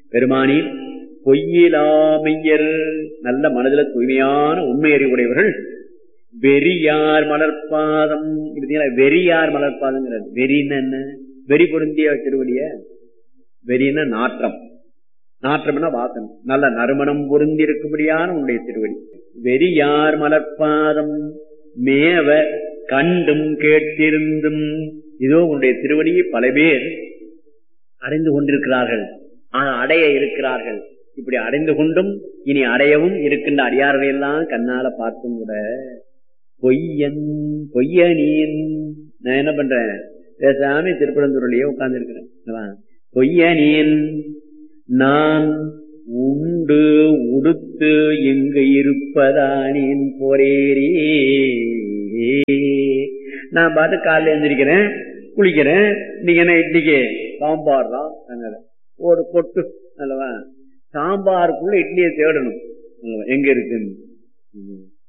பெருமானி பொய்யிலாமையர் நல்ல மனதில தூய்மையான உண்மை அறிவுடையவர்கள் வெறியார் மலர்பாதம் பார்த்தீங்களா வெறியார் மலர்பாதங்கிறது வெறின்னு என்ன வெறி பொருந்திய திருவடிய வெறின நாற்றம் நாற்றம்னா வாசனை நல்ல நறுமணம் பொருந்தி இருக்கும்படியான உன்னுடைய திருவடி வெறியார் மலர்பாதம் மேவ கண்டும் கேட்டிருந்தும் இதோ உன்னுடைய திருவடியை பல பேர் அடைந்து கொண்டிருக்கிறார்கள் ஆனா அடைய இருக்கிறார்கள் இப்படி அடைந்து கொண்டும் இனி அடையவும் இருக்கின்ற அடியார்கள் எல்லாம் கண்ணால பார்த்தும் கூட பொய்யன் பொய்யனின் நான் என்ன பண்றேன் பேசாம திருப்பரந்தூரிலேயே உட்கார்ந்து இருக்கிறேன் பொய்யனின் நான் உண்டு உடுத்து எங்கு இருப்பதானின் போரேரே நான் பாட்டு காலைல எழுந்திருக்கிறேன் குளிக்கிறேன் நீங்க என்ன இட்லிக்கு சாம்பார் தான் ஒரு கொட்டு அல்லவா சாம்பாருக்குள்ள இட்லியை தேடணும் எங்க இருக்குன்னு